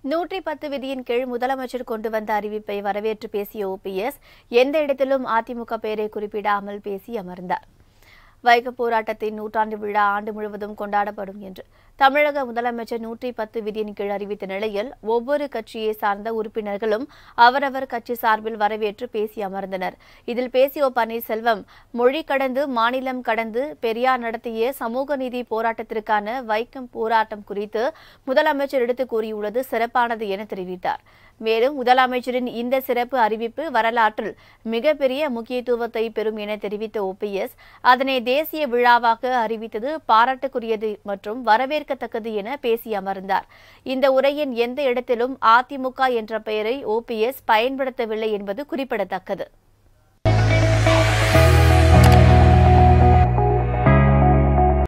நூற்றி பத்து விதியின் கீழ் முதலமைச்சர் கொண்டு வந்த அறிவிப்பை வரவேற்று பேசிய ஓபிஎஸ் எந்த இடத்திலும் அதிமுக பெயரை குறிப்பிடாமல் பேசி அமர்ந்தார் வைக போராட்டத்தின் நூற்றாண்டு விழா ஆண்டு முழுவதும் கொண்டாடப்படும் என்று தமிழக முதலமைச்சர் நூற்றி பத்து விதியின் கீழ் அறிவித்த நிலையில் ஒவ்வொரு கட்சியை சார்ந்த உறுப்பினர்களும் அவரவர் கட்சி சார்பில் வரவேற்று பேசி அமர்ந்தனர் இதில் பேசிய ஓ பன்னீர்செல்வம் மொழி கடந்து மாநிலம் கடந்து பெரியார் நடத்திய சமூக நீதி போராட்டத்திற்கான வைக்கம் போராட்டம் குறித்து முதலமைச்சர் எடுத்து கூறியுள்ளது சிறப்பானது என தெரிவித்தார் மேலும் முதலமைச்சரின் இந்த சிறப்பு அறிவிப்பு வரலாற்றில் மிகப்பெரிய முக்கியத்துவத்தை பெறும் என தெரிவித்த ஓபிஎஸ் அதனை தேசிய விழாவாக அறிவித்தது பாராட்டுக்குரியது மற்றும் வரவேற்கத்தக்கது என பேசி அமர்ந்தார் இந்த உரையின் எந்த இடத்திலும் அதிமுக என்ற பெயரை ஓபிஎஸ் பயன்படுத்தவில்லை என்பது குறிப்பிடத்தக்கது